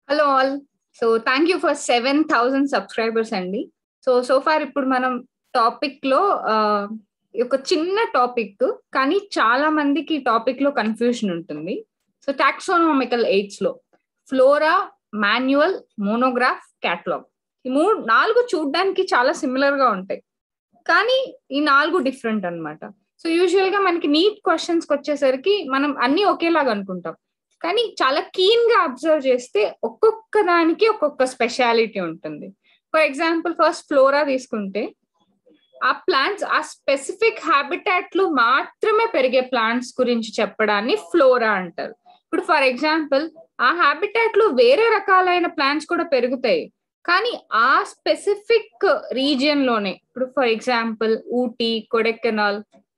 hello all so thank you for seven thousand subscribers అండి so so far ఇప్పుడు మనం topic లో ఒక చిన్న టాపిక్ కానీ చాలా మందికి టాపిక్ లో కన్ఫ్యూషన్ ఉంటుంది సో టాక్సోనామికల్ ఎయిడ్స్ లో ఫ్లోరా మాన్యువల్ మోనోగ్రాఫ్ క్యాటలాగ్ ఈ మూడు నాలుగు చూడడానికి చాలా సిమిలర్ గా ఉంటాయి కానీ ఈ నాలుగు డిఫరెంట్ అనమాట సో యూజువల్ గా మనకి నీట్ క్వశ్చన్స్ వచ్చేసరికి మనం అన్ని ఒకేలాగా అనుకుంటాం కానీ చాలా కీన్ గా అబ్జర్వ్ చేస్తే ఒక్కొక్క దానికి ఒక్కొక్క స్పెషాలిటీ ఉంటుంది ఫర్ ఎగ్జాంపుల్ ఫస్ట్ ఫ్లోరా తీసుకుంటే ఆ ప్లాంట్స్ ఆ స్పెసిఫిక్ హ్యాబిటాట్ లో మాత్రమే పెరిగే ప్లాంట్స్ గురించి చెప్పడాన్ని ఫ్లోరా అంటారు ఇప్పుడు ఫర్ ఎగ్జాంపుల్ ఆ హ్యాబిటాట్ లో వేరే రకాలైన ప్లాంట్స్ కూడా పెరుగుతాయి కానీ ఆ స్పెసిఫిక్ రీజియన్ లోనే ఇప్పుడు ఫర్ ఎగ్జాంపుల్ ఊటీ కొడెకెనాల్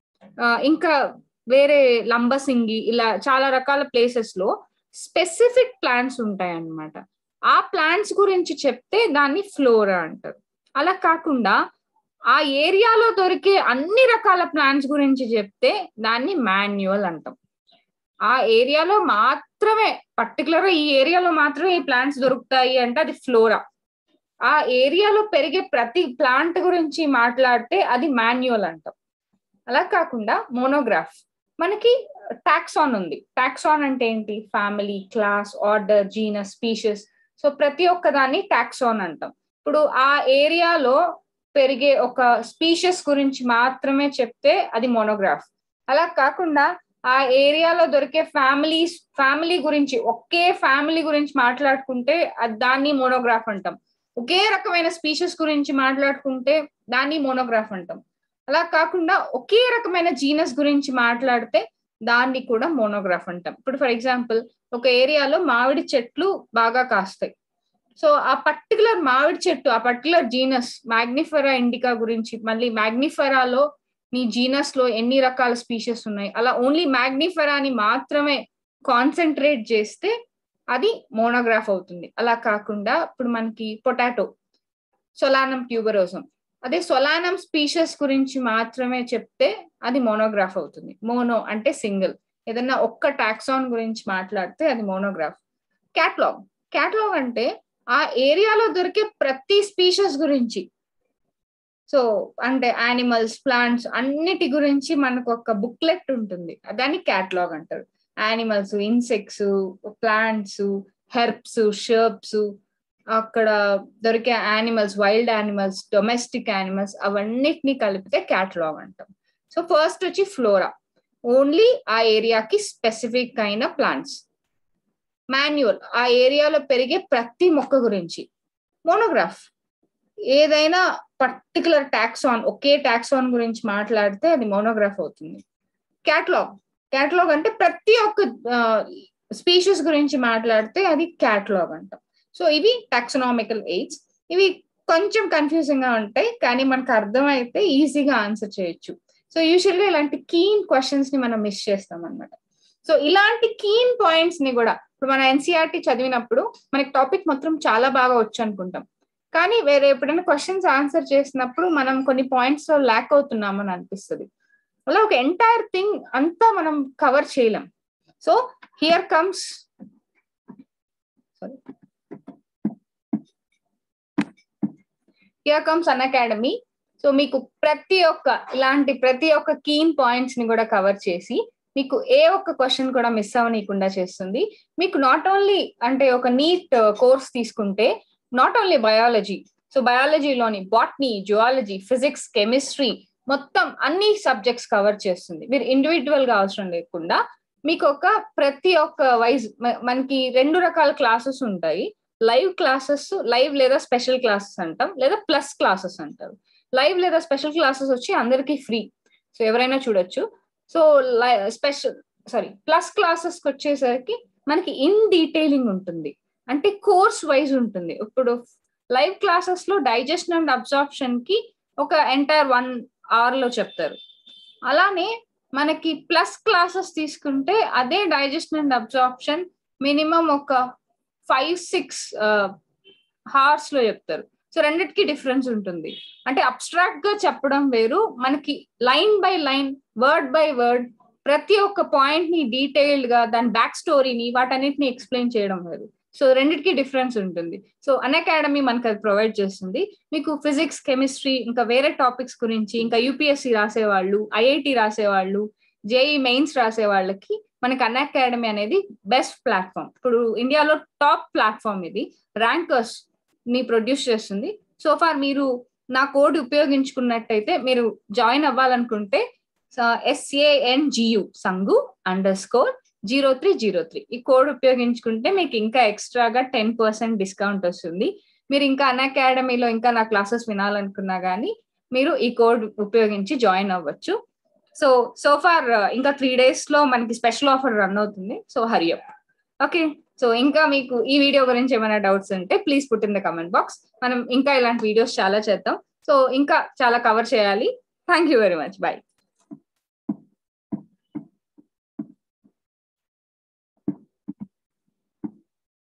ఇంకా వేరే లంబసింగి ఇలా చాలా రకాల ప్లేసెస్ లో స్పెసిఫిక్ ప్లాంట్స్ ఉంటాయి అన్నమాట ఆ ప్లాంట్స్ గురించి చెప్తే దాన్ని ఫ్లోరా అంటారు అలా కాకుండా ఆ ఏరియాలో దొరికే అన్ని రకాల ప్లాంట్స్ గురించి చెప్తే దాన్ని మాన్యువల్ అంటాం ఆ ఏరియాలో మాత్రమే పర్టికులర్ ఈ ఏరియాలో మాత్రమే ఈ ప్లాంట్స్ దొరుకుతాయి అంటే అది ఫ్లోరా ఆ ఏరియాలో పెరిగే ప్రతి ప్లాంట్ గురించి మాట్లాడితే అది మాన్యువల్ అంటాం అలా కాకుండా మోనోగ్రాఫ్ మనకి టాక్సాన్ ఉంది టాక్సాన్ అంటే ఏంటి family class order genus species so ప్రతి ఒక్క దాన్ని టాక్సాన్ అంటాం ఇప్పుడు ఆ ఏరియాలో పెరిగే ఒక స్పీషియస్ గురించి మాత్రమే చెప్తే అది మోనోగ్రాఫ్ అలా కాకుండా ఆ ఏరియాలో దొరికే ఫ్యామిలీస్ ఫ్యామిలీ గురించి ఒకే ఫ్యామిలీ గురించి మాట్లాడుకుంటే దాన్ని మోనోగ్రాఫ్ అంటాం ఒకే రకమైన స్పీషియస్ గురించి మాట్లాడుకుంటే దాన్ని మోనోగ్రాఫ్ అంటాం అలా కాకుండా ఒకే రకమైన జీనస్ గురించి మాట్లాడితే దాన్ని కూడా మోనోగ్రాఫ్ అంటాం ఇప్పుడు ఫర్ ఎగ్జాంపుల్ ఒక ఏరియాలో మామిడి చెట్లు బాగా కాస్తాయి సో ఆ పర్టికులర్ మామిడి చెట్టు ఆ పర్టికులర్ జీనస్ మ్యాగ్నిఫెరా ఇండికా గురించి మళ్ళీ మ్యాగ్నిఫెరాలో మీ జీనస్ లో ఎన్ని రకాల స్పీషెస్ ఉన్నాయి అలా ఓన్లీ మ్యాగ్నిఫెరాని మాత్రమే కాన్సన్ట్రేట్ చేస్తే అది మోనోగ్రాఫ్ అవుతుంది అలా కాకుండా ఇప్పుడు మనకి పొటాటో సొలానం ట్యూబరోసం అదే సొలానం స్పీషెస్ గురించి మాత్రమే చెప్తే అది మోనోగ్రాఫ్ అవుతుంది మోనో అంటే సింగిల్ ఏదన్నా ఒక్క టాక్సాన్ గురించి మాట్లాడితే అది మోనోగ్రాఫ్ క్యాట్లాగ్ క్యాట్లాగ్ అంటే ఆ ఏరియాలో దొరికే ప్రతి స్పీషెస్ గురించి సో అంటే యానిమల్స్ ప్లాంట్స్ అన్నిటి గురించి మనకు ఒక బుక్లెట్ ఉంటుంది దాన్ని క్యాట్లాగ్ అంటారు animals insects plants herbs shrubs అక్కడ దొరికే animals wild animals domestic animals అవన్నిటిని కలిపితే క్యాటలాగ్ అంటాం సో ఫస్ట్ వచ్చి ఫ్లోరా ఓన్లీ ఆ ఏరియాకి స్పెసిఫిక్ అయిన ప్లాంట్స్ మాన్యువల్ ఆ ఏరియాలో పెరిగే ప్రతి మొక్క గురించి మోనోగ్రాఫ్ ఏదైనా పర్టికులర్ టాక్సాన్ ఒకే టాక్సాన్ గురించి మాట్లాడితే అది మోనోగ్రాఫ్ అవుతుంది క్యాటలాగ్ క్యాటలాగ్ అంటే ప్రతి ఒక్క స్పీషీస్ గురించి మాట్లాడితే అది క్యాటలాగ్ అంటాం సో ఇవి టాక్సనామికల్ ఎయిడ్స్ ఇవి కొంచెం కన్ఫ్యూజింగ్ గా ఉంటాయి కానీ మనకు అర్థమైతే ఈజీగా ఆన్సర్ చేయొచ్చు సో యూజువల్ గా ఇలాంటి కీన్ క్వశ్చన్స్ ని మనం మిస్ చేస్తాం అనమాట సో ఇలాంటి కీన్ పాయింట్స్ ని కూడా ఇప్పుడు మన ఎన్సీఆర్టీ చదివినప్పుడు మనకి టాపిక్ మొత్తం చాలా బాగా వచ్చు అనుకుంటాం కానీ వేరే ఎప్పుడైనా క్వశ్చన్స్ ఆన్సర్ చేసినప్పుడు మనం కొన్ని పాయింట్స్ లో ల్యాక్ అవుతున్నామని అనిపిస్తుంది అలా ఒక ఎంటైర్ థింగ్ అంతా మనం కవర్ చేయలేం so here comes sorry here comes Unacademy so మీకు ప్రతి ఒక్క ఇలాంటి ప్రతి ఒక్క కీన్ పాయింట్స్ ని కూడా కవర్ చేసి మీకు ఏ ఒక్క క్వశ్చన్ కూడా మిస్ అవ్వనీయకుండా చేస్తుంది మీకు నాట్ ఓన్లీ అంటే ఒక నీట్ కోర్స్ తీసుకుంటే నాట్ ఓన్లీ బయాలజీ సో బయాలజీలోని బాట్నీ జువాలజీ ఫిజిక్స్ కెమిస్ట్రీ మొత్తం అన్ని సబ్జెక్ట్స్ కవర్ చేస్తుంది మీరు ఇండివిజువల్ గా అవసరం లేకుండా మీకు ఒక ప్రతి ఒక్క వైజ్ మనకి రెండు రకాల క్లాసెస్ ఉంటాయి లైవ్ క్లాసెస్ లైవ్ లేదా స్పెషల్ క్లాసెస్ అంటాం లేదా ప్లస్ క్లాసెస్ అంటారు లైవ్ లేదా స్పెషల్ క్లాసెస్ వచ్చి అందరికీ ఫ్రీ సో ఎవరైనా చూడొచ్చు so special sorry plus classes కి వచ్చేసరికి మనకి ఇన్ డీటెయిలింగ్ ఉంటుంది అంటే కోర్స్ వైజ్ ఉంటుంది ఇప్పుడు లైవ్ క్లాసెస్ లో డైజెషన్ అండ్ అబ్జార్ప్షన్ కి ఒక ఎంటైర్ వన్ అవర్ లో చెప్తారు అలానే మనకి ప్లస్ క్లాసెస్ తీసుకుంటే అదే డైజెషన్ అండ్ అబ్జార్ప్షన్ మినిమం ఒక ఫైవ్ సిక్స్ హార్స్ లో చెప్తారు సో రెండిటికి డిఫరెన్స్ ఉంటుంది అంటే అబ్స్ట్రాక్ట్ గా చెప్పడం వేరు మనకి line by line word by word ప్రతి ఒక్క పాయింట్ ని డీటెయిల్డ్ గా దాని బ్యాక్ స్టోరీని వాటన్నిటిని ఎక్స్ప్లెయిన్ చేయడం వేరు సో రెండింటికి డిఫరెన్స్ ఉంటుంది సో అన్ అకాడమీ మనకు అది ప్రొవైడ్ చేస్తుంది మీకు ఫిజిక్స్ కెమిస్ట్రీ ఇంకా వేరే టాపిక్స్ గురించి ఇంకా యూపీఎస్సి రాసేవాళ్ళు ఐఐటి రాసేవాళ్ళు జేఈ మెయిన్స్ రాసే వాళ్ళకి మనకి అన్ అకాడమీ అనేది బెస్ట్ ప్లాట్ఫామ్ ఇప్పుడు ఇండియాలో టాప్ ప్లాట్ఫామ్ ఇది ర్యాంకర్స్ ని ప్రొడ్యూస్ చేస్తుంది సో ఫార్ మీరు నా కోడ్ ఉపయోగించుకున్నట్టయితే మీరు జాయిన్ అవ్వాలనుకుంటే ఎస్ఏఎన్జియు సంగు underscore zero three zero three ఈ కోడ్ ఉపయోగించుకుంటే మీకు ఇంకా ఎక్స్ట్రాగా టెన్ పర్సెంట్ డిస్కౌంట్ వస్తుంది మీరు ఇంకా అన్ అకాడమీలో ఇంకా నా క్లాసెస్ వినాలనుకున్నా కానీ మీరు ఈ కోడ్ ఉపయోగించి జాయిన్ అవ్వచ్చు సో సో ఫార్ ఇంకా త్రీ డేస్ లో మనకి స్పెషల్ ఆఫర్ రన్ అవుతుంది సో హరియప్ ఓకే సో ఇంకా మీకు ఈ వీడియో గురించి ఏమైనా డౌట్స్ ఉంటే please put in the comment box మనం ఇంకా ఇలాంటి వీడియోస్ చాలా చేద్దాం సో ఇంకా చాలా కవర్ చేయాలి thank you very much bye